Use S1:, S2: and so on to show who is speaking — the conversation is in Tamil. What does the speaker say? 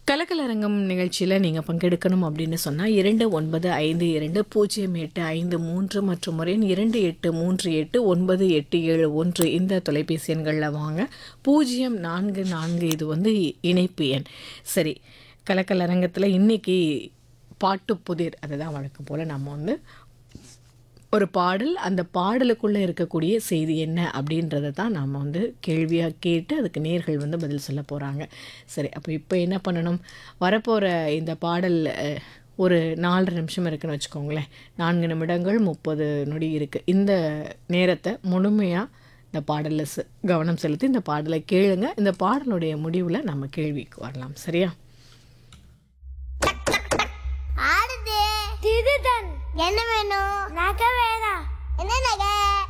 S1: கலக்கலரங்கம் நிகழ்ச்சியில் நீங்கள் பங்கெடுக்கணும் அப்படின்னு சொன்னால் இரண்டு ஒன்பது ஐந்து இரண்டு பூஜ்ஜியம் எட்டு ஐந்து மூன்று மற்றும் முறை இரண்டு எட்டு மூன்று எட்டு ஒன்பது எட்டு ஏழு ஒன்று இந்த தொலைபேசி எண்களில் வாங்க பூஜ்ஜியம் நான்கு நான்கு இது வந்து இணைப்பு எண் சரி கலக்கலரங்கத்தில் இன்னைக்கு பாட்டு புதிர் அதுதான் வழக்கம் போல் நம்ம வந்து ஒரு பாடல் அந்த பாடலுக்குள்ளே இருக்கக்கூடிய செய்தி என்ன அப்படின்றத தான் நாம் வந்து கேள்வியாக கேட்டு அதுக்கு நேர்கள் வந்து பதில் சொல்ல போகிறாங்க சரி அப்போ இப்போ என்ன பண்ணணும் வரப்போகிற இந்த பாடல் அஹ், ஒரு நாலரை நிமிஷம் இருக்குன்னு வச்சுக்கோங்களேன் நான்கு நிமிடங்கள் முப்பது நொடி இருக்குது இந்த நேரத்தை முழுமையாக இந்த பாடலில் செ- கவனம் செலுத்தி இந்த பாடலை கேளுங்க இந்த பாடலுடைய முடிவில் நம்ம கேள்விக்கு வரலாம் சரியா
S2: ஆடுது திருடன் என்ன வேணும் நகை வேணாம் என்ன நகை